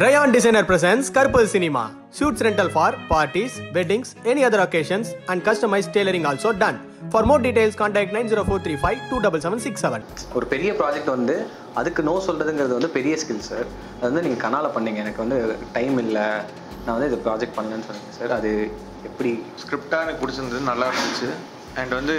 Rayon Designer presents Karpal Cinema. Shoots rental for parties, weddings, any other occasions, and customized tailoring also done. For more details, contact 90435 27767. ஒரு பெரிய project வந்து அதுக்கு no சொல்கிறதுங்கிறது வந்து பெரிய skill sir அது வந்து நீங்கள் கனால பண்ணீங்க எனக்கு வந்து டைம் இல்லை நான் வந்து இது ப்ராஜெக்ட் பண்ணலன்னு சொன்னீங்க சார் அது எப்படி ஸ்கிரிப்டாக எனக்கு பிடிச்சிருந்தது நல்லா இருந்துச்சு அண்ட் வந்து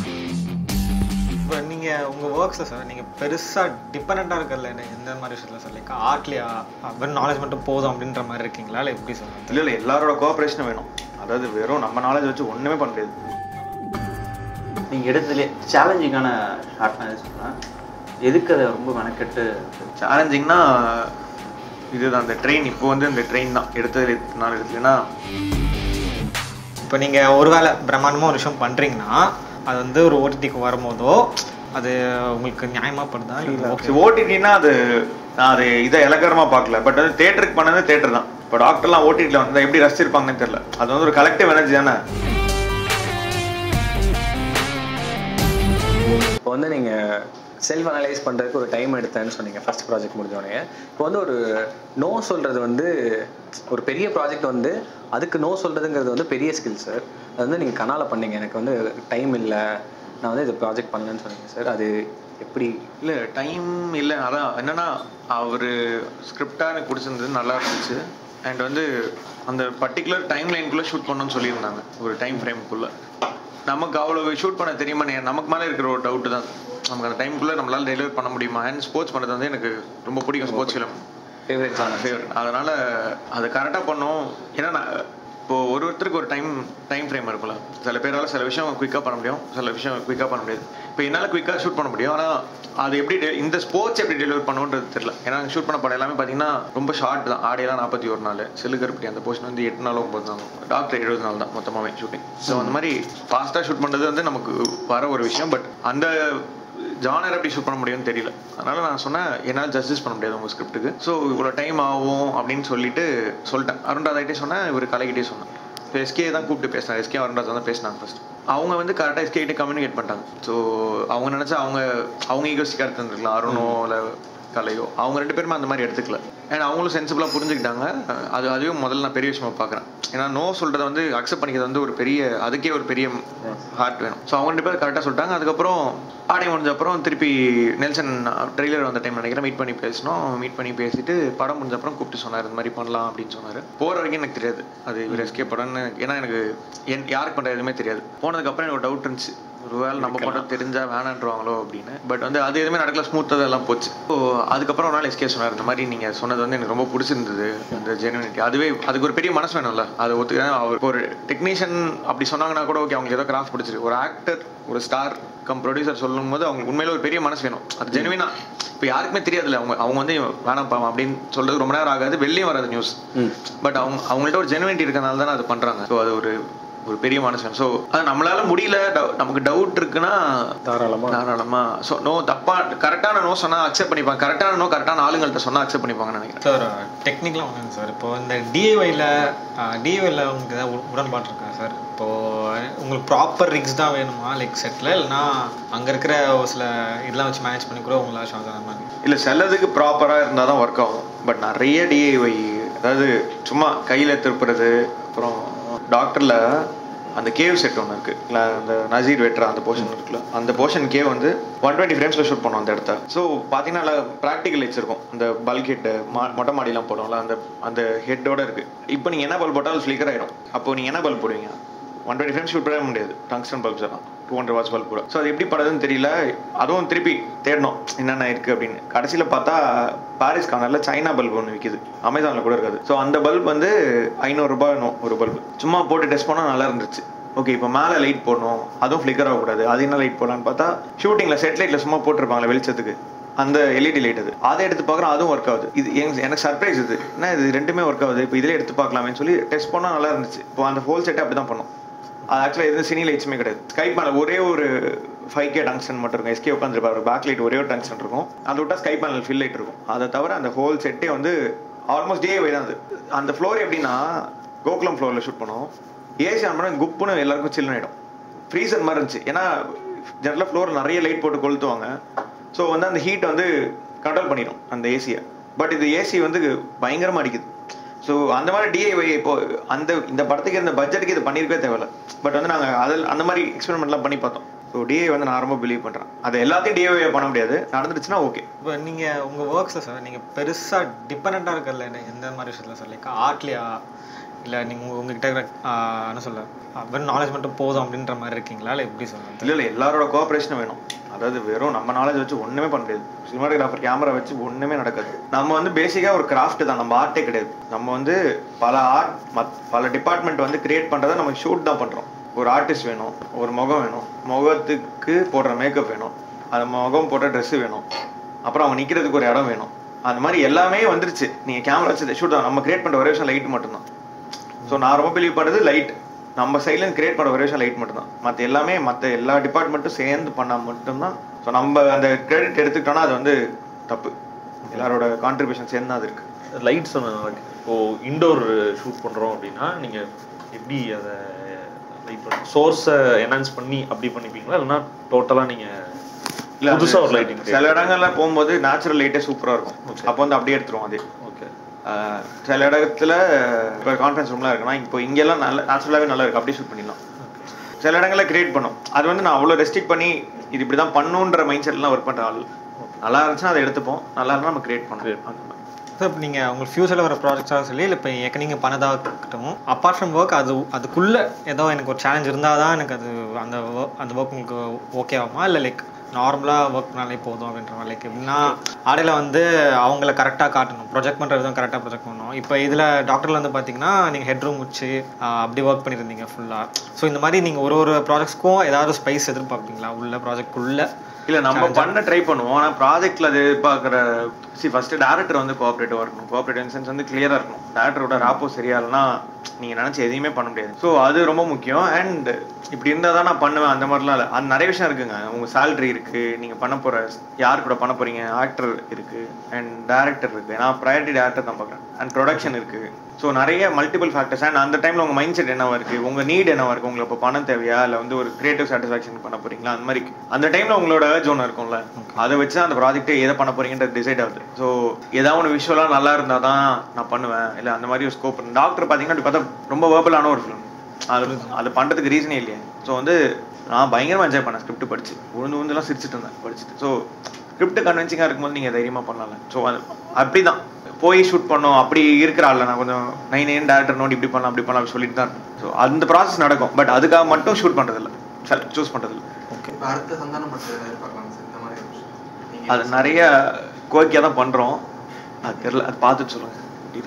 இப்போ நீங்கள் உங்கள் ஒர்க்ஸை சார் நீங்கள் பெருசாக டிபெண்ட்டாக இருக்கல எந்த மாதிரி விஷயத்தில் சார் லைக் ஆர்ட்லியா வெறும் நாலேஜ் மட்டும் போதும் அப்படின்ற மாதிரி இருக்கீங்களா இல்லை எப்படி சார் இல்லை இல்லை எல்லாரோட கோஆப்ரேஷனும் வேணும் அதாவது வெறும் நம்ம நாலேஜ் வச்சு ஒன்றுமே பண்ண முடியாது நீங்கள் எடுத்ததுலே சேலஞ்சிங்கான ஷார்ட் நான் சொல்கிறேன் எதுக்கு அதை ரொம்ப மெனக்கெட்டு சேலஞ்சிங்னா இதுதான் அந்த ட்ரெயின் இப்போ வந்து இந்த ட்ரெயின் தான் எடுத்தது நாள் எடுத்துலன்னா இப்போ நீங்கள் ஒருவேளை பிரம்மாண்டமாக ஒரு விஷயம் பண்ணுறீங்கன்னா அது வந்து ஒரு ஓடிடிக்கு வரும்போதோ அது உங்களுக்கு நியாயமாக படுதா இல்லை ஓகே ஓடிடினா அது நான் அது இதை இலக்கரமாக பார்க்கல பட் வந்து தேட்டருக்கு பண்ணது தேட்டர் தான் இப்போ டாக்டர்லாம் ஓடிடியில் வந்து எப்படி ரசிச்சிருப்பாங்கன்னு தெரியல அது வந்து ஒரு கலெக்டிவ் எனர்ஜி தானே இப்போ வந்து நீங்கள் செல்ஃப் அனலைஸ் பண்ணுறதுக்கு ஒரு டைம் எடுத்தேன்னு சொன்னீங்க ஃபர்ஸ்ட் ப்ராஜெக்ட் முடிஞ்சோடனே இப்போ வந்து ஒரு நோ சொல்கிறது வந்து ஒரு பெரிய ப்ராஜெக்ட் வந்து அதுக்கு நோ சொல்கிறதுங்கிறது வந்து பெரிய ஸ்கில் சார் அது வந்து நீங்கள் கனால பண்ணீங்க எனக்கு வந்து டைம் இல்லை நான் வந்து இது ப்ராஜெக்ட் பண்ணலன்னு சொன்னீங்க சார் அது எப்படி இல்லை டைம் இல்லை அதான் என்னன்னா அவர் ஸ்கிரிப்டாக எனக்கு பிடிச்சிருந்தது நல்லா இருந்துச்சு அண்ட் வந்து அந்த பர்டிகுலர் டைம் லைனுக்குள்ளே ஷூட் பண்ணணும்னு சொல்லியிருந்தாங்க ஒரு டைம் ஃப்ரேமுக்குள்ளே நமக்கு அவ்வளோ ஷூட் பண்ண தெரியுமா நமக்கு மேலே இருக்கிற ஒரு டவுட்டு தான் நமக்கு அந்த டைமுக்குள்ளே நம்மளால் டெலிவர் பண்ண முடியுமா அண்ட் ஸ்போர்ட்ஸ் பண்ணுறது வந்து எனக்கு ரொம்ப பிடிக்கும் sports film favourite song favourite அதனால் அதை கரெக்டாக பண்ணோம் ஏன்னா நான் இப்போ ஒரு ஒருத்தருக்கு ஒரு டைம் டைம் ஃப்ரேம் இருக்கும்ல சில பேரால் சில விஷயம் குயிக்காக பண்ண முடியும் சில விஷயம் குயிக்காக பண்ண முடியாது இப்போ என்னால் குயிக்காக ஷூட் பண்ண முடியும் ஆனால் அது எப்படி de- இந்த ஸ்போர்ட்ஸ் எப்படி டெலிவர் பண்ணுன்றது தெரியல ஏன்னா ஷூட் பண்ண படம் எல்லாமே பார்த்தீங்கன்னா ரொம்ப ஷார்ட் தான் ஆடையெல்லாம் நாற்பத்தி ஒரு நாள் செல்லுகருப்பட்டி அந்த போர்ஷன் வந்து எட்டு நாள் ஒம்பது நாள் டாக்டர் எழுபது நாள் தான் மொத்தமாகவே ஷூட்டிங் ஸோ அந்த மாதிரி ஃபாஸ்ட்டாக ஷூட் பண்ணுறது வந்து நமக்கு வர ஒரு விஷயம் பட் அந்த ஜானர் எப்படி ஷூட் பண்ண முடியும்னு தெரியல அதனால நான் சொன்னேன் என்னால் ஜஸ்டிஸ் பண்ண முடியாது உங்கள் ஸ்கிரிப்ட்டுக்கு ஸோ இவ்வளோ டைம் ஆகும் அப்படின்னு சொல்லிட்டு சொல்லிட்டேன் அருண்டாதாயிட்டே சொன்னேன் இவர் கலைக்கிட்டே சொன்னேன் இப்போ எஸ்கே தான் கூப்பிட்டு பேசினாங்க எஸ்கே அருண்டாஜ் தான் பேசினாங்க ஃபர்ஸ்ட் அவங்க வந்து கரெக்டாக எஸ்கே கிட்ட கம்யூனிகேட் பண்ணிட்டாங்க ஸோ அவங்க நினச்சா அவங்க அவங்க ஈகோஸ்டிக்காக எடுத்துருந்துருக்கலாம் அருணோ இல்லை கலையோ அவங்க ரெண்டு பேருமே அந்த மாதிரி எடுத்துக்கல ஏன்னா அவங்களும் சென்சிபிளாக புரிஞ்சுக்கிட்டாங்க அது அதுவும் முதல்ல நான் பெரிய விஷயமா பார்க்குறேன் ஏன்னா நோ சொல்கிறத வந்து அக்செப்ட் பண்ணிக்கிறது வந்து ஒரு பெரிய அதுக்கே ஒரு பெரிய ஹார்ட் வேணும் ஸோ அவங்க ரெண்டு பேரும் கரெக்டாக சொல்லிட்டாங்க அதுக்கப்புறம் ஆடை முடிஞ்ச அப்புறம் திருப்பி நெல்சன் ட்ரெய்லர் வந்த டைம் நினைக்கிறேன் மீட் பண்ணி பேசினோம் மீட் பண்ணி பேசிட்டு படம் முடிஞ்ச அப்புறம் கூப்பிட்டு சொன்னார் இந்த மாதிரி பண்ணலாம் அப்படின்னு சொன்னார் போகிற வரைக்கும் எனக்கு தெரியாது அது இவர் எஸ்கே படம்னு ஏன்னா எனக்கு என் யாருக்கு பண்ணுறது எதுவுமே தெரியாது போனதுக்கப்புறம் எனக்கு ஒரு டவுட் இருந்துச்சு ஒருவேளை நம்ம மட்டும் தெரிஞ்சா வேணான்றவாங்களோ அப்படின்னு பட் வந்து அது எதுவுமே நடக்கல ஸ்மூத்தாக எல்லாம் போச்சு ஸோ அதுக்கப்புறம் ஒரு நாள் எஸ்கே சொன்னார் இந்த மாதிரி நீங்கள் சொன்னது வந்து எனக்கு ரொம்ப பிடிச்சிருந்தது அந்த ஜெனுவினிட்டி அதுவே அதுக்கு ஒரு பெரிய மனசு வேணும்ல அதை ஒத்துக்க அவர் ஒரு டெக்னீஷியன் அப்படி சொன்னாங்கன்னா கூட ஓகே அவங்களுக்கு ஏதோ கிராஃப்ட் பிடிச்சிருக்கு ஒரு ஆக்டர் ஒரு ஸ்டார் கம் ப்ரொடியூசர் சொல்லும் போது அவங்க உண்மையில ஒரு பெரிய மனசு வேணும் அது ஜெனுவினா இப்போ யாருக்குமே தெரியாதுல்ல அவங்க அவங்க வந்து வேணாம் பாவம் அப்படின்னு சொல்றது ரொம்ப நேரம் ஆகாது வெளியும் வராது நியூஸ் பட் அவங்க அவங்கள்ட்ட ஒரு ஜெனுவினிட்டி இருக்கனால தானே அது பண்றாங்க ஸோ அது ஒரு ஒரு பெரிய மனுஷன் ஸோ அது நம்மளால முடியல டவு- நமக்கு டவுட் இருக்குன்னா தாராளமாக தாராளமா ஸோ நோ தப்பா கரெக்டான நோ சொன்னா அக்செப்ட் பண்ணிப்பாங்க கரெக்டான நோ கரெக்டான ஆளுங்கள்ட்ட சொன்னா அக்செப்ட் பண்ணிப்பாங்கன்னு நினைக்கிறேன் சார் டெக்னிக்கலாக ஒன்றுங்க சார் இப்போ இந்த டிஐஒயில் டிஐஒயில் உங்களுக்கு ஏதாவது உட- உடன்பாடு இருக்கா சார் இப்போது உங்களுக்கு ப்ராப்பர் ரிக்ஸ் தான் வேணுமா லைக் செட்டில் இல்லைனா அங்கே இருக்கிற ஒரு சில இதெல்லாம் வச்சு மேனேஜ் பண்ணி கூட உங்களால் ஷார்ட் அந்த மாதிரி இல்ல சிலதுக்கு ப்ராப்பரா இருந்தா தான் ஒர்க் ஆகும் பட் நிறைய டிஐஒய் அதாவது சும்மா கையில திருப்புறது அப்புறம் டாக்டர்ல அந்த கேவ் செட் ஒன்று இருக்கு இல்ல அந்த நசீர் வெட்டுற அந்த போர்ஷன் இருக்குல்ல அந்த போர்ஷன் கேவ் வந்து ஒன் டுவெண்ட்டி ஃப்ரேம்ஸ்ல ஷூட் பண்ணோம் அந்த இடத்த ஸோ பார்த்தீங்கன்னா ப்ராக்டிக்கல் லைட்ஸ் இருக்கும் அந்த பல்க் ஹெட் மொட்டை மாடிலாம் போடுவோம்ல அந்த அந்த ஹெட்டோட இருக்கு இப்போ நீங்க என்ன பல்ப் போட்டாலும் ஃபிளிக்கர் ஆயிடும் அப்போ நீங்க என்ன பல்ப் போடுவீங்க ஒன் டுவெண்ட்டி ஃப்ரேம்ஸ் ஷூட் பண்ண முடியாது டங்ஸ்டன் பல்ப்ஸ் எல்லாம் டூ ஹண்ட்ரட் வாட்ஸ் பல்ப் கூட ஸோ அது எப்படி படுறதுன்னு தெரியல அதுவும் திருப்பி தேடணும் என்னென்ன இருக்குது அப்படின்னு கடைசியில் பார்த்தா பாரிஸ் கார்னரில் சைனா பல்ப் ஒன்று விற்கிது அமேசானில் கூட இருக்காது ஸோ அந்த பல்ப் வந்து ஐநூறுரூபா ஒரு பல்ப் சும்மா போட்டு டெஸ்ட் பண்ணால் நல்லா இருந்துச்சு ஓகே இப்போ மேலே லைட் போடணும் அதுவும் ஃப்ளிக்கர் ஆகக்கூடாது அது என்ன லைட் போடலான்னு பார்த்தா ஷூட்டிங்கில் செட் லைட்டில் சும்மா போட்டிருப்பாங்களே வெளிச்சத்துக்கு அந்த எல்இடி லைட் அது அதை எடுத்து பார்க்குறோம் அதுவும் ஒர்க் ஆகுது இது எனக்கு எனக்கு சர்ப்ரைஸ் இது என்ன இது ரெண்டுமே ஒர்க் ஆகுது இப்போ இதிலே எடுத்து பார்க்கலாமேன்னு சொல்லி டெஸ்ட் பண்ணால் நல்லா இருந்துச்சு இப்போ அந்த ஹோல் செட்டை அப்படி தான் பண்ணோம் அது ஆக்சுவலாக எதுவும் சினி லைட்ஸுமே கிடையாது ஸ்கைப் மேலே ஒரே ஒரு ஃபைவ் கே டங்ஸ்டன் மட்டும் இருக்கும் எஸ்கே உட்காந்துருப்பாரு பேக் லைட் ஒரே ஒரு டங்ஸ்டன் இருக்கும் அதை விட்டா ஸ்கை பேனல் ஃபில் லைட் இருக்கும் அதை தவிர அந்த ஹோல் செட்டே வந்து ஆல்மோஸ்ட் டிஏவை தான் அது அந்த ஃப்ளோர் எப்படின்னா கோகுலம் ஃப்ளோரில் ஷூட் பண்ணோம் ஏசி ஆன் பண்ணால் குப்புன்னு எல்லாருக்கும் சில்லுன்னு ஆகிடும் ஃப்ரீசர் மாதிரி இருந்துச்சு ஏன்னா ஜெனரலாக ஃப்ளோர் நிறைய லைட் போட்டு கொளுத்துவாங்க ஸோ வந்து அந்த ஹீட் வந்து கண்ட்ரோல் பண்ணிடும் அந்த ஏசியை பட் இது ஏசி வந்து பயங்கரமாக அடிக்குது ஸோ அந்த மாதிரி டிஐஒய் இப்போ அந்த இந்த படத்துக்கு இந்த பட்ஜெட்டுக்கு இது பண்ணியிருக்கவே தேவையில்ல பட் வந்து நாங்கள் அதில் அந்த மாதிரி எக்ஸ்பெரிமெண்ட்லாம் பண்ணி பார்த்தோம் ஸோ டிஐ வந்து நான் ரொம்ப பிலீவ் பண்ணுறேன் அது எல்லாத்தையும் டிஐஒய் பண்ண முடியாது நடந்துருச்சுன்னா ஓகே இப்போ நீங்கள் உங்கள் ஒர்க்ஸில் சார் நீங்கள் பெருசாக டிபெண்ட்டாக இருக்கிறதுல என்ன எந்த மாதிரி விஷயத்தில் சார் லைக் ஆர்ட்லையா இல்லை நீங்கள் உங்ககிட்ட இருக்கிற ஆஹ், என்ன சொல்ல ஆஹ், வெறும் நாலேஜ் மட்டும் போதும் அப்படின்ற மாதிரி இருக்கீங்களா இல்லை எப்படி சொல்லுங்கள் இல்லை இல்லை எல்லாரோட கோஆப்ரேஷனும் வேணும் அதாவது வெறும் நம்ம நாலேஜ் வச்சு ஒன்றுமே பண்ண முடியாது சினிமாட்டோகிராஃபர் கேமரா வச்சு ஒன்றுமே நடக்காது நம்ம வந்து பேசிக்காக ஒரு கிராஃப்ட் தான் நம்ம ஆர்ட்டே கிடையாது நம்ம வந்து பல ஆர்ட் மத் பல டிபார்ட்மெண்ட் வந்து கிரியேட் பண்ணுறதை நம்ம ஷூட் தான் பண்ணுறோம் ஒரு ஆர்டிஸ்ட் வேணும் ஒரு முகம் வேணும் முகத்துக்கு போடுற மேக்கப் வேணும் அந்த முகம் போடுற ட்ரெஸ்ஸு வேணும் அப்புறம் அவங்க நிற்கிறதுக்கு ஒரு இடம் வேணும் அந்த மாதிரி எல்லாமே வந்துருச்சு நீங்கள் கேமரா வச்சு ஷூட் தான் நம்ம கிரியேட் பண்ணுற ஒரே விஷயம் லைட் மட்டும்தான் ஸோ நான் ரொம்ப பிலீவ் பண்ணுறது லைட் நம்ம சைட்லேருந்து கிரியேட் பண்ண ஒரே விஷயம் லைட் மட்டும்தான் மற்ற எல்லாமே மற்ற எல்லா டிபார்ட்மெண்ட்டும் சேர்ந்து பண்ணால் மட்டும்தான் ஸோ நம்ம அந்த கிரெடிட் எடுத்துக்கிட்டோம்னா அது வந்து தப்பு எல்லாரோட கான்ட்ரிபியூஷன் சேர்ந்து தான் அது இருக்கு லைட் சொன்ன இப்போ இண்டோர் ஷூட் பண்றோம் அப்படின்னா நீங்க எப்படி அதை லைட் சோர்ஸை என்ஹான்ஸ் பண்ணி அப்படி பண்ணிப்பீங்களா இல்லைன்னா டோட்டலா நீங்க இல்ல, அது புதுசா ஒரு லைட்டிங் சில இடங்கள்ல போகும்போது நேச்சுரல் லைட்டே சூப்பரா இருக்கும் அப்போ வந்து அப்படியே எடுத்துருவோம் அது ஓகே ஆஹ் சில இடத்துல இப்போ கான்ஃபரன்ஸ் ரூம்லாம் இருக்குன்னா இப்போ இங்கெல்லாம் நல்ல நேச்சுரலாகவே நல்லா இருக்கு அப்படியே ஷூட் பண்ணிடலாம் சில இடங்கள்ல கிரியேட் பண்ணும் அது வந்து நான் அவ்வளோ ரெஸ்ட்ரிக்ட் பண்ணி இது இப்படி தான் பண்ணுன்ற மைண்ட் செட்லாம் ஒர்க் பண்ணுற ஆள் நல்லா இருந்துச்சுன்னா அதை எடுத்துப்போம் நல்லா இருந்தால் நம்ம கிரியேட் பண்ணுவோம் அந்த மாதிரி சார் இப்போ நீங்கள் உங்களுக்கு ஃபியூச்சரில் வர ப்ராஜெக்ட்ஸாக சொல்லி இல்லை இப்போ ஏற்க நீங்கள் பண்ணதாக இருக்கட்டும் அப்பார்ட் ஃப்ரம் ஒர்க் அது அதுக்குள்ளே ஏதோ எனக்கு ஒரு சேலஞ்ச் இருந்தால் தான் எனக்கு அது அந்த work- அந்த ஒர்க் உங்களுக்கு ஓகே ஆகுமா இல்லை லைக் நார்மலாக ஒர்க் பண்ணாலே போதும் அப்படின்ற மாதிரி லைக் எப்படின்னா ஆடையில் வந்து அவங்கள கரெக்டாக காட்டணும் ப்ரொஜெக்ட் பண்ணுற விதம் கரெக்டாக ப்ரொஜெக்ட் பண்ணணும் இப்போ இதில் டாக்டரில் வந்து பார்த்தீங்கன்னா நீங்கள் ஹெட் ரூம் வச்சு ஆஹ், அப்படி ஒர்க் பண்ணியிருந்தீங்க ஃபுல்லாக ஸோ இந்த மாதிரி நீங்கள் ஒரு ஒரு ப்ராஜெக்ட்ஸ்க்கும் ஏதாவது ஸ்பைஸ் எதிர்பார்ப்பீங்களா உள்ள ப்ராஜெக்ட்குள்ளே இல்ல நம்ம பண்ண ட்ரை பண்ணுவோம் ஆனா ப்ராஜெக்ட்ல அது எதிர்பார்க்குற சி ஃபர்ஸ்ட் டேரக்டர் வந்து கோஆப்ரேட்டிவா இருக்கணும் கோஆப்ரேட்டிவ் சென்ஸ் வந்து கிளியரா இருக்கணும் டேரக்டரோட ராப்போ சரியா இல்லைன்னா நீங்க நினைச்ச எதையுமே பண்ண முடியாது ஸோ அது ரொம்ப முக்கியம் அண்ட் இப்படி இருந்தா தான் நான் பண்ணுவேன் அந்த மாதிரிலாம் இல்லை அது நிறைய விஷயம் இருக்குங்க உங்க salary இருக்கு நீங்க பண்ண போற யார் கூட பண்ண போறீங்க ஆக்டர் இருக்கு அண்ட் டேரக்டர் இருக்கு நான் ப்ரையாரிட்டி டேரக்டர் தான் பார்க்குறேன் அண்ட் ப்ரொடக்ஷன் இருக்கு ஸோ நிறைய மல்டிபிள் ஃபேக்டர்ஸ் அண்ட் அந்த டைம்ல உங்க மைண்ட் செட் என்னவா இருக்கு உங்க நீட் என்னவா இருக்கு உங்களுக்கு இப்போ பணம் தேவையா இல்லை வந்து ஒரு கிரியேட்டிவ் சாட்டிஸ்ஃபேக்ஷன் பண்ண போறீங்களா அந்த மாதிரி அந்த டைம்ல உங்களோட ஏர்ஜ் ஒன்று இருக்கும்ல அதை வச்சு தான் அந்த ப்ராஜெக்ட்டை எதை பண்ண போறீங்கன்றது டிசைட் ஆகுது ஸோ ஏதாவது ஒன்று விஷுவலாக நல்லா இருந்தால் தான் நான் பண்ணுவேன் இல்லை அந்த மாதிரி ஒரு ஸ்கோப் டாக்டர் பார்த்தீங்கன்னா அப்படி பார்த்தா ரொம்ப வேர்பலான ஒரு ஃபிலிம் அது அது பண்ணுறதுக்கு ரீசனே இல்லையே ஸோ வந்து நான் பயங்கரமாக என்ஜாய் பண்ணேன் ஸ்கிரிப்ட் படிச்சு உழுந்து உழுந்துலாம் சிரிச்சிட்டு இருந்தேன் படிச்சுட்டு ஸோ ஸ்கிரிப்ட் கன்வின்சிங்காக இருக்கும்போது நீங்கள் தைரியமாக பண்ணலாம்ல ஸோ அது அப்படி தான் போய் ஷூட் பண்ணோம் அப்படி இருக்கிற ஆள்ல நான் கொஞ்சம் நைன் நைன் டேரக்டர் நோடி இப்படி பண்ணலாம் அப்படி பண்ணலாம் அப்படி சொல்லிட்டு தான் ஸோ அந்த ப்ராசஸ் நடக்கும் பட் அதுக்காக மட்டும் ஷூட் பண்ணுறதில்ல சூஸ் பண்ணுறதில்ல இப்போ அடுத்த சந்தானம் படத்தில் எதிர்பார்க்கலாம் சார் இந்த மாதிரி விஷயம். நீங்க அது நிறைய கோக்கியாக தான் பண்ணுறோம் அது தெரியல அது பார்த்துட்டு சொல்லுங்கள்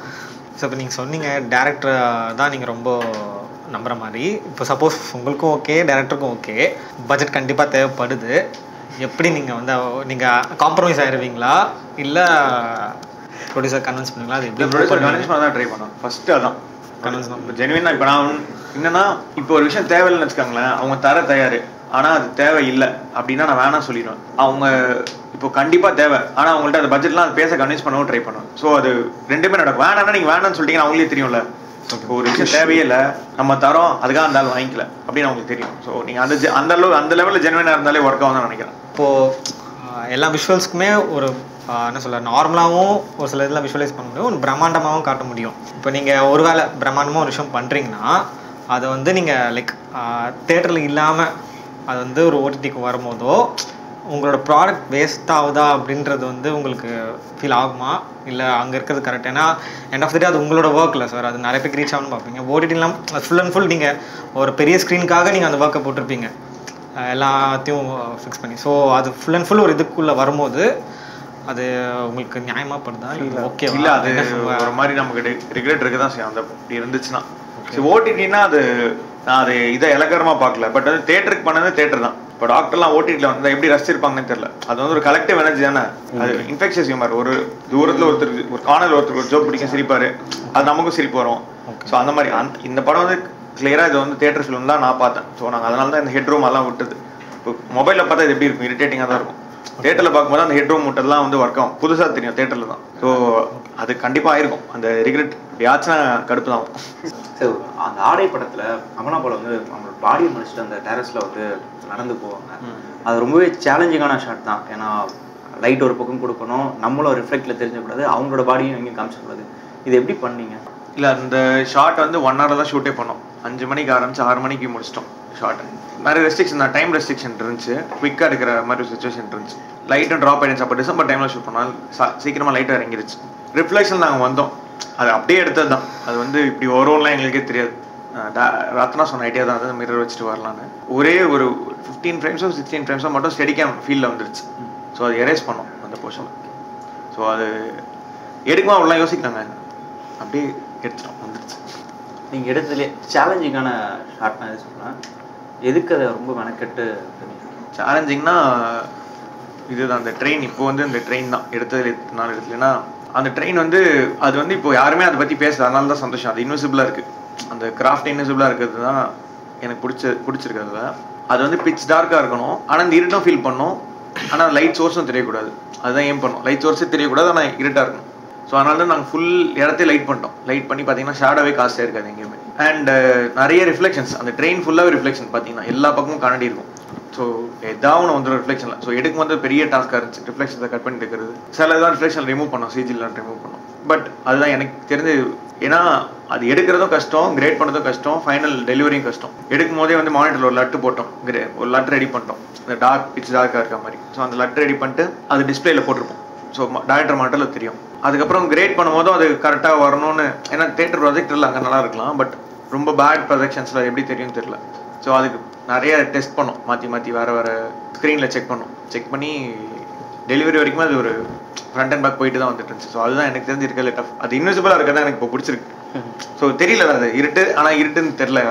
ஸோ இப்போ நீங்கள் சொன்னீங்க டேரக்டர் தான் நீங்கள் ரொம்ப நம்புற மாதிரி இப்போ சப்போஸ் உங்களுக்கும் ஓகே டேரக்டருக்கும் ஓகே பட்ஜெட் கண்டிப்பாக தேவைப்படுது எப்படி நீங்கள் வந்து நீங்கள் காம்ப்ரமைஸ் ஆயிடுவீங்களா இல்லை ப்ரொடியூசர் கன்வின்ஸ் பண்ணுவீங்களா அது எப்படி ப்ரொடியூசர் கன்வின்ஸ் பண்ண தான் ட்ரை பண்ணோம் ஃபர்ஸ்ட் அதான் Convince தான். இப்போ ஜெனுவினா இப்போ நான் என்னன்னா இப்போ ஒரு விஷயம் தேவையில்லைன்னு வச்சுக்கோங்களேன் அவங்க தர தயார் ஆனால் அது தேவை இல்லை அப்படின்னா நான் வேணாம் சொல்லிடுவேன் அவங்க இப்போ கண்டிப்பாக தேவை ஆனால் அவங்கள்ட்ட அந்த பட்ஜெட்லாம் அது பேச கன்வின்ஸ் பண்ணவும் ட்ரை பண்ணுவேன் ஸோ அது ரெண்டுமே நடக்கும் வேணாம்னா நீங்கள் வேணாம்னு சொல்லிட்டீங்கன்னா அவங்களே தெரியும்ல இப்போ ஒரு விஷயம் தேவையே இல்லை நம்ம தரோம் அதுக்காக அந்த ஆள் வாங்கிக்கல அப்படின்னு அவங்களுக்கு தெரியும் ஸோ நீங்கள் அந்த ஜெ- அந்த அளவு அந்த லெவலில் ஜெனுவினாக இருந்தாலே ஒர்க் ஆகும் தான் நினைக்கிறேன் இப்போது எல்லா விஷுவல்ஸ்க்குமே ஒரு ஆஹ், என்ன சொல்ல நார்மலாகவும் ஒரு சில இதெல்லாம் விஷுவலைஸ் பண்ண முடியும் ஒரு பிரம்மாண்டமாகவும் காட்ட முடியும் இப்போ நீங்கள் ஒருவேளை பிரம்மாண்டமாக ஒரு விஷயம் பண்ணுறீங்கன்னா அதை வந்து நீங்கள் லைக் தேட்டரில் இல்லாமல் அது வந்து ஒரு ஓடிடிக்கு வரும்போதோ உங்களோட ப்ராடக்ட் வேஸ்ட் ஆகுதா அப்படின்றது வந்து உங்களுக்கு ஃபீல் ஆகுமா இல்லை அங்கே இருக்கிறது கரெக்ட் ஏன்னா எண்ட் ஆஃப் த டே அது உங்களோட ஒர்க்கில் சார் அது நிறைய பேருக்கு ரீச் ஆகணும்னு பார்ப்பீங்க ஓடிடிலாம் ஃபுல் அண்ட் ஃபுல் நீங்கள் ஒரு பெரிய ஸ்க்ரீனுக்காக நீங்கள் அந்த ஒர்க்கை போட்டிருப்பீங்க அஹ் எல்லாத்தையும் ஃபிக்ஸ் பண்ணி ஸோ அது ஃபுல் அண்ட் ஃபுல் ஒரு இதுக்குள்ளே வரும்போது அது உங்களுக்கு நியாயமா படுதா இல்லை ஓகே இல்ல அது ஒரு மாதிரி நமக்கு ரிக்ரெட் இருக்க தான் செய்யும் அந்த இப்படி இருந்துச்சுன்னா சரி ஓடிடினா அது நான் அது இதை இலக்கரமா பார்க்கல பட் வந்து தேட்டருக்கு பண்ணது தேட்டர் தான் இப்போ டாக்டர்லாம் ஓடிடியில் வந்து எப்படி ரசிச்சிருப்பாங்கன்னு தெரியல அது வந்து ஒரு கலெக்டிவ் எனர்ஜி தானே அது இன்ஃபெக்ஷஸ் ஹியூமர் ஒரு தூரத்துல ஒருத்தர் ஒரு கார்னர் ஒருத்தர் ஒரு ஜோக் பிடிக்கும் சிரிப்பாரு அது நமக்கும் சிரிப்பு வரும் ஸோ அந்த மாதிரி அந்த இந்த படம் வந்து கிளியரா இது வந்து தேட்டர் ஃபிலிம் தான் நான் பார்த்தேன் ஸோ நாங்கள் அதனால தான் இந்த ஹெட் ரூம் எல்லாம் விட்டது இப்போ மொபைலில் பார்த்தா இது எப்படி இருக்கும் இரிட்டேட்டிங்காக தான் இருக்கும் தேட்டரில் பார்க்கும்போது அந்த ஹெட் ரூம் விட்டதெல்லாம் வந்து ஒர்க் ஆகும் புதுசாக தெரியும் தேட்டரில் தான் ஸோ அது கண்டிப்பாக ஆயிருக்கும் அந்த ரிக்ரெட் எப்படியாச்சும் கடுப்பு தான் ஆகும். சார் அந்த ஆடை படத்துல அமலா பால் வந்து அவங்களோட பாடியை முடிச்சுட்டு அந்த டெரஸ்ல வந்து நடந்து போவாங்க அது ரொம்பவே சேலஞ்சிங்கான ஷாட் தான் ஏன்னா லைட் ஒரு பக்கம் கொடுக்கணும் நம்மளும் ரிஃப்ளெக்டில் தெரிஞ்சக்கூடாது அவங்களோட பாடியும் எங்கேயும் காமிச்சிடக்கூடாது இது எப்படி பண்ணீங்க இல்லை அந்த ஷார்ட் வந்து ஒன் ஹவர் தான் ஷூட்டே பண்ணோம் அஞ்சு மணிக்கு ஆரம்பிச்சு ஆறு மணிக்கு முடிச்சிட்டோம் ஷார்ட் நிறைய ரெஸ்ட்ரிக்ஷன் தான் டைம் ரெஸ்ட்ரிக்ஷன் இருந்துச்சு குவிக்காக எடுக்கிற மாதிரி சுச்சுவேஷன் இருந்துச்சு லைட்டும் ட்ராப் ஆயிடுச்சு அப்போ டிசம்பர் டைமில் ஷூட் பண்ணால் சீக்கிரமாக லைட்டாக இறங்கிருச்சு ரிஃப்ளெக்ஷன் நாங்கள் வந்தோம் அது அப்படியே எடுத்தது தான் அது வந்து இப்படி வரும்லாம் எங்களுக்கே தெரியாது அஹ் டா- ரத்னா சொன்ன ஐடியா தான் அது மிரர் வச்சுட்டு வரலான்னு ஒரே ஒரு ஃபிஃப்டீன் ஃப்ரேம்ஸோ சிக்ஸ்டீன் ஃப்ரேம்ஸோ மட்டும் ஸ்டெடிகேம் ஃபீல்டில் வந்துருச்சு ஸோ அது எரேஸ் பண்ணோம் அந்த போர்ஷனில் ஸோ அது எடுக்குமா அவ்வளோலாம் யோசிக்கலாங்க அப்படியே எடுத்துட்டோம் வந்துருச்சு நீங்கள் எடுத்ததுலே சேலஞ்சிங்கான ஷார்ட்னா எது சொல்லலாம் எதுக்கு அதை ரொம்ப மெனக்கெட்டு பண்ணீங்க? சேலஞ்சிங்னா இதுதான் அந்த ட்ரெயின் இப்போ வந்து இந்த ட்ரெயின் தான் எடுத்தது நாலு இடத்துலனா அந்த ட்ரெயின் வந்து அது வந்து இப்போ யாருமே அதை பற்றி பேசல அதனால தான் சந்தோஷம் அது இன்விசிபிளாக இருக்குது அந்த கிராஃப்ட் இன்விசிபிளாக இருக்கிறது தான் எனக்கு பிடிச்ச பிடிச்சிருக்கு அதில் அது வந்து பிச் டார்க்காக இருக்கணும் ஆனால் இந்த இருட்டும் ஃபீல் பண்ணும் ஆனால் லைட் சோர்ஸும் தெரியக்கூடாது அதுதான் ஏம் பண்ணும் லைட் சோர்ஸே தெரியக்கூடாது ஆனால் இருட்டாக இருக்கணும் ஸோ அதனால தான் நாங்கள் ஃபுல் இடத்தையும் லைட் பண்ணிட்டோம் லைட் பண்ணி பார்த்தீங்கன்னா ஷேடோவே காஸ்ட்டாக இருக்காது எங்கேயுமே அண்ட் நிறைய ரிஃப்ளெக்ஷன்ஸ் அந்த ட்ரெயின் ஃபுல்லாகவே ரிஃப்ளெக்ஷன் பார்த்தீங்கன்னா எல்லா பக்கமும் கண்ணாடி இருக்கும் ஸோ ஏதாவது ஒன்று வந்துடும் ரிஃப்ளெக்ஷனில் ஸோ எடுக்கும் போது பெரிய டாஸ்க்காக இருந்துச்சு ரிஃப்ளெக்ஷன்ஸை கட் பண்ணிட்டு இருக்கிறது சில தான் ரிஃப்ளெக்ஷன் ரிமூவ் பண்ணோம் சிஜிலாம் ரிமூவ் பண்ணோம் பட் அதுதான் எனக்கு தெரிஞ்சு ஏன்னா அது எடுக்கிறதும் கஷ்டம் கிரேட் பண்ணதும் கஷ்டம் ஃபைனல் டெலிவரியும் கஷ்டம் எடுக்கும் போதே வந்து மானிட்டரில் ஒரு லட்டு போட்டோம் கிரே ஒரு லட்டு ரெடி பண்ணிட்டோம் இந்த டார்க் பிச் டார்க்காக இருக்க மாதிரி ஸோ அந்த லட்டு ரெடி பண்ணிட்டு அது டிஸ்பிளேல போட்டிருப்போம் ஸோ டேரக்டர் மாட்டரில் தெரியும் அதுக்கப்புறம் கிரேட் பண்ணும்போதும் அது கரெக்டாக வரணும்னு ஏன்னா தேட்டர் ப்ரொஜெக்டரில் அங்கே நல்லா இருக்கலாம் பட் ரொம்ப பேட் ப்ரொஜெக்ஷன்ஸில் எப்படி தெரியும்னு தெரியல ஸோ அதுக்கு நிறைய டெஸ்ட் பண்ணோம் மாற்றி மாற்றி வேறு வேறு ஸ்க்ரீனில் செக் பண்ணோம் செக் பண்ணி டெலிவரி வரைக்கும் அது ஒரு ஃப்ரண்ட் அண்ட் பேக் போயிட்டு தான் வந்துட்டு இருந்துச்சு ஸோ அதுதான் எனக்கு தெரிஞ்சு இருக்கிற டஃப் அது இன்விசிபிளாக இருக்கிறதா எனக்கு இப்போ பிடிச்சிருக்கு ஸோ தெரியல அது இருட்டு ஆனால் இருட்டுன்னு தெரில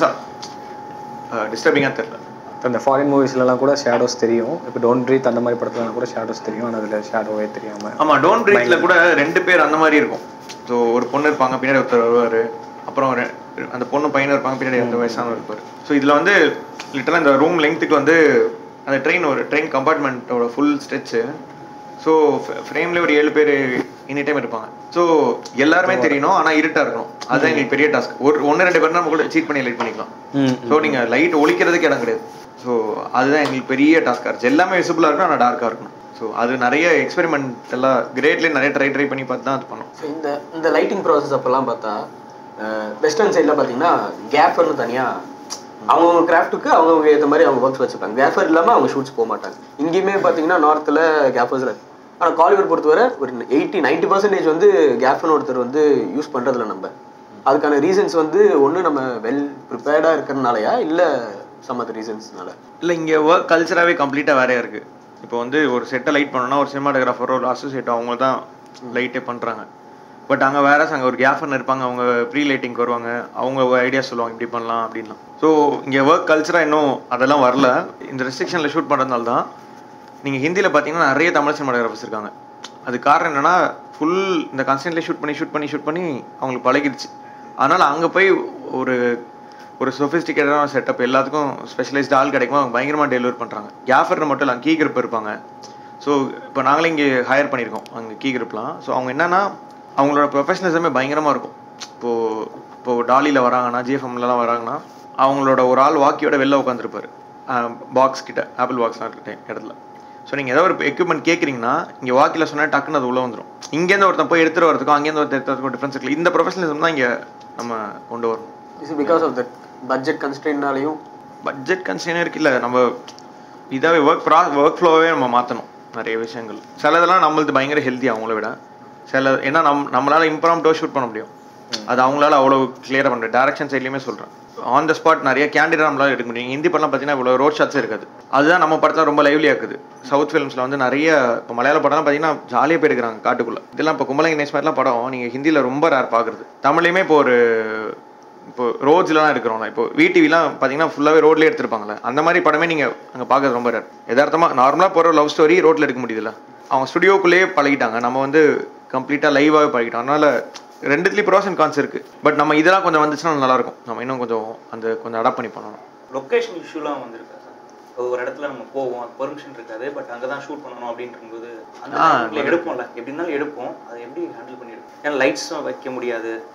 பெருசாக டிஸ்டர்பிங்காக தெரில இப்போ இந்த ஃபாரின் மூவிஸ்லலாம் கூட ஷேடோஸ் தெரியும் இப்போ டோன்ட் ப்ரீத் அந்த மாதிரி படத்துலலாம் கூட ஷேடோஸ் தெரியும் ஆனால் அதில் ஷேடோவே தெரியாமல் ஆமா டோன் பிரீத்ல கூட ரெண்டு பேர் அந்த மாதிரி இருக்கும் ஸோ ஒரு பொண்ணு இருப்பாங்க பின்னாடி ஒருத்தர் வருவாரு அப்புறம் ரெ- அந்த பொண்ணு பையன் இருப்பாங்க பின்னாடி அந்த வயசானவர் இருப்பாரு ஸோ இதுல வந்து லிட்டரலாக இந்த ரூம் லெங்க்த்துக்கு வந்து அந்த ட்ரெயின் ஒரு ட்ரெயின் கம்பார்ட்மெண்ட்டோட ஃபுல் ஸ்ட்ரெச்சு ஸோ ஃப்ரேம்ல ஒரு ஏழு பேர் எனி டைம் இருப்பாங்க ஸோ எல்லாருமே தெரியணும் ஆனா இருட்டா இருக்கணும் அதுதான் எங்களுக்கு பெரிய டாஸ்க் ஒரு ஒன்று ரெண்டு பேர் நம்ம கூட சீட் பண்ணி லைட் பண்ணிக்கலாம் ஸோ நீங்க லைட் ஒழிக்கிறதுக்கு இடம் கிடையாது ஸோ அதுதான் எங்களுக்கு பெரிய டாஸ்காக இருந்துச்சு எல்லாமே விசிபிளாக இருக்கணும் ஆனால் டார்க்காக இருக்கணும் ஸோ அது நிறைய எக்ஸ்பெரிமெண்ட் எல்லாம் கிரேட்லேயே நிறைய ட்ரை ட்ரை பண்ணி பார்த்து தான் அது பண்ணோம் So, இந்த இந்த லைட்டிங் ப்ராசஸ் அப்போல்லாம் பார்த்தா வெஸ்டர்ன் சைடில் பார்த்தீங்கன்னா கேஃபர்னு தனியாக அவங்கவுங்க கிராஃப்ட்டுக்கு அவங்கவுங்க ஏற்ற மாதிரி அவங்க ஒர்க்ஸ் வச்சுப்பாங்க கேஃபர் இல்லாமல் அவங்க ஷூட்ஸ் போக மாட்டாங்க இங்கேயுமே பார்த்தீங்கன்னா நார்த்தில் கேஃபர்ஸ் இருக்கு ஆனால் காலிவுட் பொறுத்தவரை ஒரு எயிட்டி நைன்டி பர்சன்டேஜ் வந்து கேஃபர்னு ஒருத்தர் வந்து யூஸ் பண்ணுறதில்ல நம்ம அதுக்கான ரீசன்ஸ் வந்து ஒன்று நம்ம வெல் ப்ரிப்பேர்டாக இருக்கிறதுனாலயா இல்லை சம் அதர் ரீசன்ஸ்னால இல்லை இங்கே ஒர்க் கல்ச்சராகவே கம்ப்ளீட்டாக வேறையாக இருக்குது இப்போ வந்து ஒரு செட்டை லைட் பண்ணணும்னா ஒரு சினிமாட்டோகிராஃபரோ ஒரு அசோசியேட்டோ அவங்க தான் லைட்டே பண்ணுறாங்க பட் அங்கே வேற அங்கே ஒரு கேஃபர்னு இருப்பாங்க அவங்க ப்ரீ லைட்டிங் வருவாங்க அவங்க ஐடியா சொல்லுவாங்க இப்படி பண்ணலாம் அப்படின்லாம் ஸோ இங்கே ஒர்க் கல்ச்சராக இன்னும் அதெல்லாம் வரல இந்த ரெஸ்ட்ரிக்ஷனில் ஷூட் பண்ணுறதுனால தான் நீங்கள் ஹிந்தியில் பார்த்தீங்கன்னா நிறைய தமிழ் சினிமாட்டோகிராஃபர்ஸ் இருக்காங்க அது காரணம் என்னன்னா ஃபுல் இந்த கன்ஸ்டன்ட்லேயே ஷூட் பண்ணி ஷூட் பண்ணி ஷூட் பண்ணி அவங்களுக்கு பழகிடுச்சு அதனால் அங்கே போய் ஒரு ஒரு சொஃபிஸ்டிகேட்டான செட்டப் எல்லாத்துக்கும் ஸ்பெஷலைஸ்ட் ஆள் கிடைக்கும் அவங்க பயங்கரமாக டெலிவர் பண்ணுறாங்க கேஃபர்னு மட்டும் இல்லை கீ கிரிப் இருப்பாங்க ஸோ இப்போ நாங்களே இங்கே ஹையர் பண்ணியிருக்கோம் அங்கே கீ கிரிப்லாம் ஸோ அவங்க என்னன்னா அவங்களோட ப்ரொஃபஷனலிசமே பயங்கரமாக இருக்கும் இப்போது இப்போது டாலியில் வராங்கன்னா ஜிஎஃப்எம்லலாம் வராங்கன்னா அவங்களோட ஒரு ஆள் வாக்கியோட வெளில உட்காந்துருப்பாரு பாக்ஸ் கிட்ட ஆப்பிள் பாக்ஸ்லாம் இருக்க இடத்துல ஸோ நீங்கள் ஏதோ ஒரு எக்யூப்மெண்ட் கேட்குறீங்கன்னா இங்கே வாக்கில் சொன்னால் டக்குன்னு அது உள்ளே வந்துடும் இங்கேருந்து ஒருத்தன் போய் எடுத்துகிட்டு வரதுக்கும் அங்கேருந்து ஒருத்தர் எடுத்துறதுக்கும் டிஃப்ரென்ஸ் இருக்குது இந்த ப்ரொஃபஷனலிசம் தான் இங்கே நம்ம கொண்டு வரணும் is because of that budget கன்ஸ்ட்ரெயின்னாலையும் பட்ஜெட் கன்ஸ்டெயின் இருக்குல்ல நம்ம இதாகவே ஒர்க் ப்ரா ஒர்க் ஃப்ளோவே நம்ம மாற்றணும் நிறைய விஷயங்கள் சிலதெல்லாம் நம்மளது பயங்கர ஹெல்த்தி அவங்கள விட சில ஏன்னா நம் நம்மளால இம்ப்ராம்டோ ஷூட் பண்ண முடியும் அது அவங்களால அவ்வளோ கிளியராக பண்ணுற டேரக்ஷன் சைட்லையுமே சொல்கிறேன் ஆன் த ஸ்பாட் நிறைய கேண்டிடேட் நம்மளால எடுக்க முடியும் ஹிந்தி படம்லாம் பார்த்தீங்கன்னா இவ்வளோ ரோட் ஷாட்ஸே இருக்காது அதுதான் நம்ம படத்தில் ரொம்ப லைவ்லியாக இருக்குது சவுத் ஃபிலிம்ஸில் வந்து நிறைய இப்போ மலையாள படம்லாம் பார்த்தீங்கன்னா ஜாலியாக போயிருக்காங்க காட்டுக்குள்ளே இதெல்லாம் இப்போ கும்பலங்க நேஸ் மாதிரிலாம் படம் நீங்கள் ஹிந்தியில் ரொம்ப ரேர் பார்க்குறது தமிழ்லையுமே இப்போ ஒரு இப்போ ரோட்ஸ்லாம் இருக்கிறோம் இப்போ விடிவிலாம் பார்த்தீங்கன்னா ஃபுல்லாகவே ரோட்லேயே எடுத்திருப்பாங்கல்ல அந்த மாதிரி படமே நீங்கள் அங்கே பார்க்கறது ரொம்ப ரேர் யதார்த்தமாக நார்மலாக போகிற லவ் ஸ்டோரி ரோட்டில் எடுக்க முடியுதுல்ல அவங்க ஸ்டுடியோக்குள்ளேயே பழகிட்டாங்க நம்ம வந்து கம்ப்ளீட்டாக லைவாகவே பழகிட்டோம் அதனால ரெண்டுத்துலேயும் ப்ரோஸ் அண்ட் கான்ஸ் இருக்குது பட் நம்ம இதெல்லாம் கொஞ்சம் வந்துச்சுன்னா நல்லாயிருக்கும் நம்ம இன்னும் கொஞ்சம் அந்த கொஞ்சம் அடாப்ட் பண்ணி பண்ணணும் லொக்கேஷன் இஷ்யூலாம் வந்திருக்கா சார் ஒரு இடத்துல நம்ம போவோம் பெர்மிஷன் இருக்காது பட் அங்கே தான் ஷூட் பண்ணணும் அப்படின்றது அந்த ஆ, டைம்ல எடுப்போம்ல எப்படி இருந்தாலும் எடுப்போம் அதை எப்படி ஹேண்டில் பண்ணி எடுப்போம் ஏன்னா லைட்ஸும் வைக்க முடியாது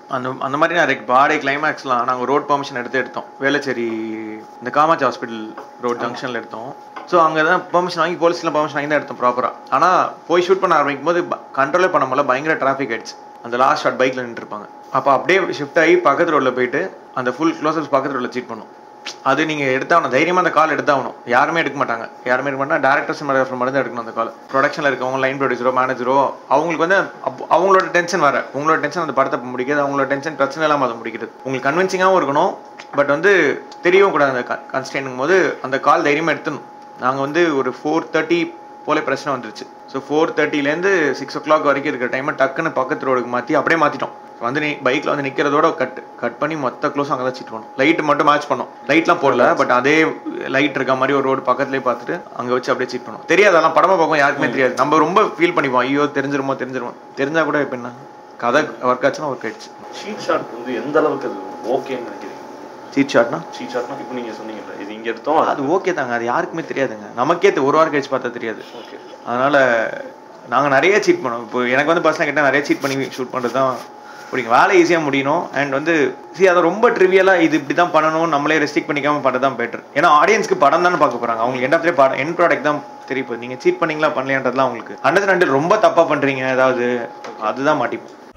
அந்த அந்த மாதிரி நான் இப்போ ஆடே கிளைமேக்ஸ்லாம் நாங்கள் ரோட் பெர்மிஷன் எடுத்து எடுத்தோம் வேளச்சேரி இந்த காமாட்சி ஹாஸ்பிட்டல் ரோட் ஜங்ஷனில் எடுத்தோம் ஸோ அங்கே தான் பெர்மிஷன் வாங்கி போலீஸ்லாம் பெர்மிஷன் வாங்கி தான் எடுத்தோம் ப்ராப்பராக ஆனால் போய் ஷூட் பண்ண ஆரம்பிக்கும் போது கண்ட்ரோலே பண்ண முடியல பயங்கர டிராஃபிக் ஆயிடுச்சு அந்த லாஸ்ட் ஷாட் பைக்கில் நின்றுருப்பாங்க அப்போ அப்படியே ஷிஃப்ட் ஆகி பக்கத்து ரோட்டில் போயிட்டு அந்த ஃபுல் க்ளோசப்ஸ் பக்கத்து ரோட்டில் சீட் பண்ணும் அது நீங்கள் எடுத்தாகணும் தைரியமாக அந்த கால் எடுத்தாகணும் யாருமே எடுக்க மாட்டாங்க யாருமே எடுக்க மாட்டாங்க டேரக்டர்ஸ் மட்டும் மட்டும் தான் எடுக்கணும் அந்த கால் ப்ரொடக்ஷனில் இருக்கவங்க லைன் ப்ரொடியூசரோ மேனேஜரோ அவங்களுக்கு வந்து அப்போ அவங்களோட டென்ஷன் வர உங்களோட டென்ஷன் அந்த படத்தை முடிக்கிறது அவங்களோட டென்ஷன் பிரச்சனை இல்லாமல் அதை முடிக்கிறது உங்களுக்கு கன்வின்சிங்காகவும் இருக்கணும் பட் வந்து தெரியவும் கூடாது அந்த கன்ஸ்டன்ட்டும் போது அந்த கால் தைரியமாக எடுத்துணும் நாங்கள் வந்து ஒரு ஃபோர் தேர்ட்டி போல பிரச்சனை வந்துருச்சு ஸோ ஃபோர் தேர்ட்டிலேருந்து சிக்ஸ் ஓ கிளாக் வரைக்கும் இருக்கிற டைமை டக்குன்னு பக்கத்து ரோடுக்கு மாற்றி அப்படியே மாற்றிட்டோம் வந்து நீ பைக்கில் வந்து நிற்கிறதோட கட் கட் பண்ணி மொத்த க்ளோஸும் அங்கே தான் சீட் பண்ணோம் லைட் மட்டும் மேட்ச் பண்ணோம் லைட்லாம் போடல பட் அதே லைட் இருக்க மாதிரி ஒரு ரோடு பக்கத்துலேயே பார்த்துட்டு அங்கே வச்சு அப்படியே சீட் பண்ணோம் தெரியாது அதெல்லாம் படமா பார்க்கும் யாருக்குமே தெரியாது நம்ம ரொம்ப ஃபீல் பண்ணிப்போம் ஐயோ தெரிஞ்சிருமோ தெரிஞ்சிருமோ தெரிஞ்சா கூட இப்போ என்ன கதை ஒர்க் ஆச்சுன்னா ஒர்க் ஆயிடுச்சு ஷீட் ஷாட் வந்து எந்த அளவுக்கு அது ஓகேன்னு நினைக்கிறீங்க சீட் ஷாட்னா ஷீட் ஷாட்னா இப்போ நீங்க சொன்னீங்கல்ல இது இங்க எடுத்தோம் அது ஓகே தாங்க அது யாருக்குமே தெரியாதுங்க நமக்கே தெ- ஒரு வாரம் கழிச்சு பார்த்தா தெரியாது ஓகே அதனால நாங்கள் நிறைய சீட் பண்ணோம் இப்போ எனக்கு வந்து பர்சனல் கேட்டால் நிறைய சீட் பண்ணி ஷூட் பண்ணுறது தான் பிடிக்கும் வேலை ஈஸியாக முடியணும் அண்ட் வந்து see அதை ரொம்ப ட்ரிவியலாக இது இப்படி தான் பண்ணணும் நம்மளே ரெஸ்ட்ரிக்ட் பண்ணிக்காம பண்ணுறது தான் பெட்டர் ஏன்னா ஆடியன்ஸ்க்கு படம் தானே பார்க்க போகிறாங்க அவங்களுக்கு எண்ட் ஆஃப் படம் என் ப்ராடக்ட் தான் தெரிய போகுது நீங்கள் சீட் பண்ணீங்களா பண்ணலையான்றதுலாம் அவங்களுக்கு அண்டர் ரெண்டு ரொம்ப தப்பாக பண்ணுறீங்க ஏதாவது அதுதான் மாட்டிப்போம்